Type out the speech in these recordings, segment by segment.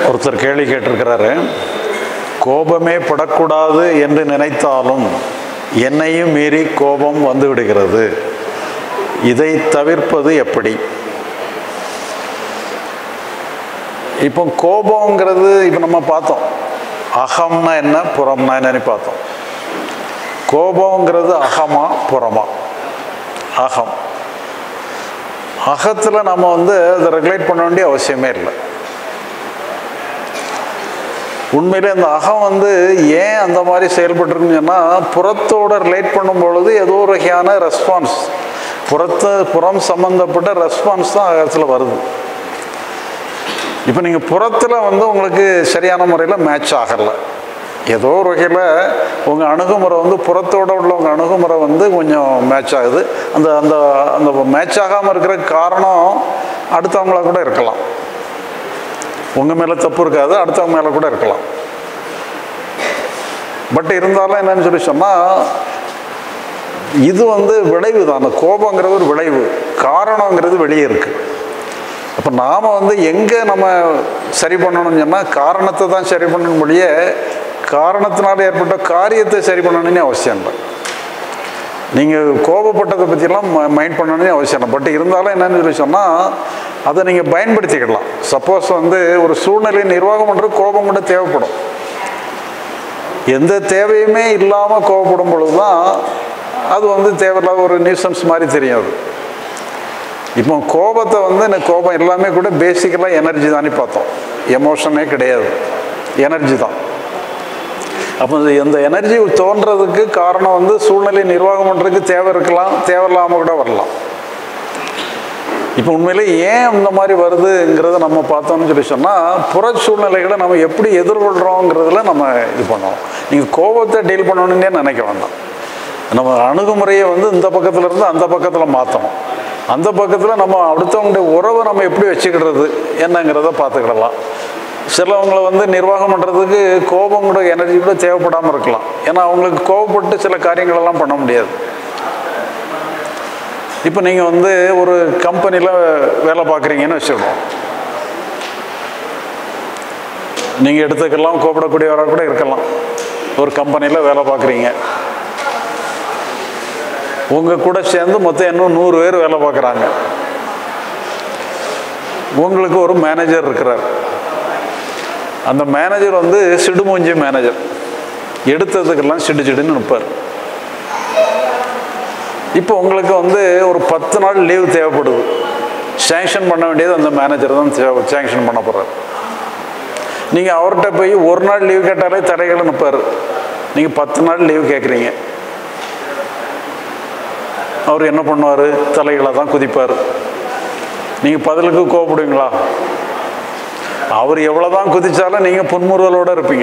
ஒருத்தர் கேள்வி கேட்டிருக்கிறாரு கோபமே படக்கூடாது என்று நினைத்தாலும் என்னையும் மீறி கோபம் வந்து விடுகிறது இதை தவிர்ப்பது எப்படி இப்போ கோபங்கிறது இப்போ நம்ம பார்த்தோம் அகம்னா என்ன புறம்னா என்னன்னு பார்த்தோம் கோபங்கிறது அகமா புறமா அகம் அகத்தில் நம்ம வந்து அதை ரெகுலேட் பண்ண வேண்டிய அவசியமே இல்லை உண்மையிலே அந்த அகம் வந்து ஏன் அந்த மாதிரி செயல்பட்டுருக்குன்னு சொன்னால் புறத்தோட ரிலேட் பண்ணும் பொழுது ஏதோ ஒரு வகையான ரெஸ்பான்ஸ் புறத்து புறம் சம்மந்தப்பட்ட ரெஸ்பான்ஸ் தான் அகத்தில் வருது இப்போ நீங்கள் புறத்தில் வந்து உங்களுக்கு சரியான முறையில் மேட்ச் ஆகலை ஏதோ ஒரு வகையில் உங்கள் அணுகுமுறை வந்து புறத்தோட உள்ள உங்கள் அணுகுமுறை வந்து கொஞ்சம் மேட்ச் ஆகுது அந்த அந்த அந்த மேட்ச் ஆகாமல் இருக்கிற காரணம் அடுத்தவங்கள கூட இருக்கலாம் உங்கள் மேலே தப்பு இருக்காது அடுத்தவங்க மேலே கூட இருக்கலாம் பட் இருந்தாலும் என்னன்னு சொல்லி சொன்னால் இது வந்து விளைவு தான் அந்த கோபங்கிறது ஒரு விளைவு காரணங்கிறது வெளியே இருக்குது அப்போ நாம் வந்து எங்கே நம்ம சரி பண்ணணும்னு சொன்னால் காரணத்தை தான் சரி பண்ணணும் மொழிய காரணத்தினால ஏற்பட்ட காரியத்தை சரி பண்ணணும்னு அவசியம் இல்லை நீங்கள் கோபப்பட்டதை பற்றியெல்லாம் மைண்ட் பண்ணணும்னு அவசியம் இல்லை பட் இருந்தாலும் என்னன்னு சொல்லி சொன்னால் அதை நீங்கள் பயன்படுத்திக்கலாம் சப்போஸ் வந்து ஒரு சூழ்நிலை நிர்வாகம் பண்ணுறது கோபம் கூட தேவைப்படும் எந்த தேவையுமே இல்லாமல் கோபப்படும் பொழுது தான் அது வந்து தேவையில்லாத ஒரு நியூசன்ஸ் மாதிரி தெரியும் அது இப்போ கோபத்தை வந்து இந்த கோபம் எல்லாமே கூட பேசிக்கலாக எனர்ஜி தானே பார்த்தோம் எமோஷனே கிடையாது எனர்ஜி தான் அப்போ இந்த எனர்ஜி தோன்றதுக்கு காரணம் வந்து சூழ்நிலை நிர்வாகம் பண்ணுறதுக்கு தேவை இருக்கலாம் தேவையில்லாமல் கூட வரலாம் இப்போ உண்மையிலே ஏன் இந்த மாதிரி வருதுங்கிறத நம்ம பார்த்தோம்னு சொல்லி சொன்னால் புற சூழ்நிலைகளை நம்ம எப்படி எதிர்கொள்கிறோங்கிறதுல நம்ம இது பண்ணோம் நீங்கள் கோபத்தை டீல் பண்ணணுன்னே நினைக்க வேண்டாம் நம்ம அணுகுமுறையை வந்து இந்த பக்கத்துல இருந்து அந்த பக்கத்தில் மாற்றணும் அந்த பக்கத்தில் நம்ம அடுத்தவங்களுடைய உறவை நம்ம எப்படி வச்சுக்கிடுறது என்னங்கிறத பார்த்துக்கிடலாம் சிலவங்களை வந்து நிர்வாகம் பண்ணுறதுக்கு கோபம் கூட எனர்ஜி கூட தேவைப்படாமல் இருக்கலாம் ஏன்னா அவங்களுக்கு கோபப்பட்டு சில காரியங்களெல்லாம் பண்ண முடியாது இப்போ நீங்கள் வந்து ஒரு கம்பெனியில் வேலை பார்க்குறீங்கன்னு வச்சுக்கணும் நீங்கள் எடுத்துக்கலாம் கூப்பிடக்கூடியவராக கூட இருக்கலாம் ஒரு கம்பெனியில் வேலை பார்க்குறீங்க உங்கள் கூட சேர்ந்து மொத்தம் இன்னும் நூறு பேர் வேலை பார்க்குறாங்க உங்களுக்கு ஒரு மேனேஜர் இருக்கிறார் அந்த மேனேஜர் வந்து சிடுமூஞ்சி மேனேஜர் எடுத்ததுக்கெல்லாம் சிடு சிடுன்னு நிற்பார் இப்போ உங்களுக்கு வந்து ஒரு பத்து நாள் லீவ் தேவைப்படுது சேங்ஷன் பண்ண வேண்டியது அந்த மேனேஜர் தான் சேங்ஷன் பண்ண போகிறார் நீங்கள் அவர்கிட்ட போய் ஒரு நாள் லீவ் கேட்டாலே தடைகளை நிற்பார் நீங்கள் பத்து நாள் லீவ் கேட்குறீங்க அவர் என்ன பண்ணுவார் தலைகளை தான் குதிப்பார் நீங்கள் பதிலுக்கு கோவப்படுவீங்களா அவர் எவ்வளோ தான் குதித்தாலும் நீங்கள் புன்முறுவலோடு இருப்பீங்க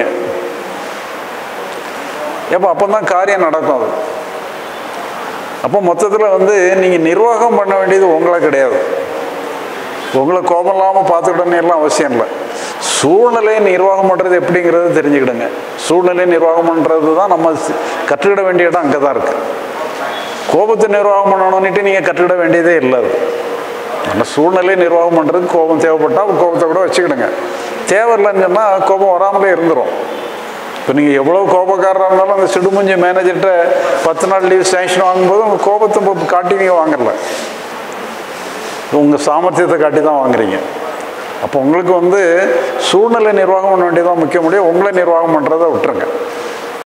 எப்போ அப்போ தான் காரியம் நடக்கும் அது அப்போ மொத்தத்தில் வந்து நீங்கள் நிர்வாகம் பண்ண வேண்டியது உங்களை கிடையாது உங்களை கோபம் இல்லாமல் பார்த்துக்கிட்டோன்னு எல்லாம் அவசியம் இல்லை சூழ்நிலையை நிர்வாகம் பண்ணுறது எப்படிங்கிறத தெரிஞ்சுக்கிடுங்க சூழ்நிலையை நிர்வாகம் பண்ணுறது தான் நம்ம கற்றுக்கிட வேண்டிய இடம் அங்கே தான் இருக்குது கோபத்தை நிர்வாகம் பண்ணணும்னுட்டு நீங்கள் கற்றுக்கிட வேண்டியதே இல்லை அது அந்த சூழ்நிலையை நிர்வாகம் பண்ணுறதுக்கு கோபம் தேவைப்பட்டால் கோபத்தை கூட வச்சுக்கிடுங்க தேவையில்லைன்னு சொன்னால் கோபம் வராமலே இருந்துடும் இப்போ நீங்கள் எவ்வளோ கோபக்காரராக இருந்தாலும் அந்த சிடுமுஞ்சி மேனேஜர்கிட்ட பத்து நாள் லீவ் சேங்ஷன் வாங்கும்போது உங்கள் கோபத்தை காட்டி நீங்கள் வாங்கல உங்கள் சாமர்த்தியத்தை காட்டி தான் வாங்குறீங்க அப்போ உங்களுக்கு வந்து சூழ்நிலை நிர்வாகம் பண்ண வேண்டியதான் முக்கிய முடியும் உங்களை நிர்வாகம் பண்ணுறதை விட்டுருங்க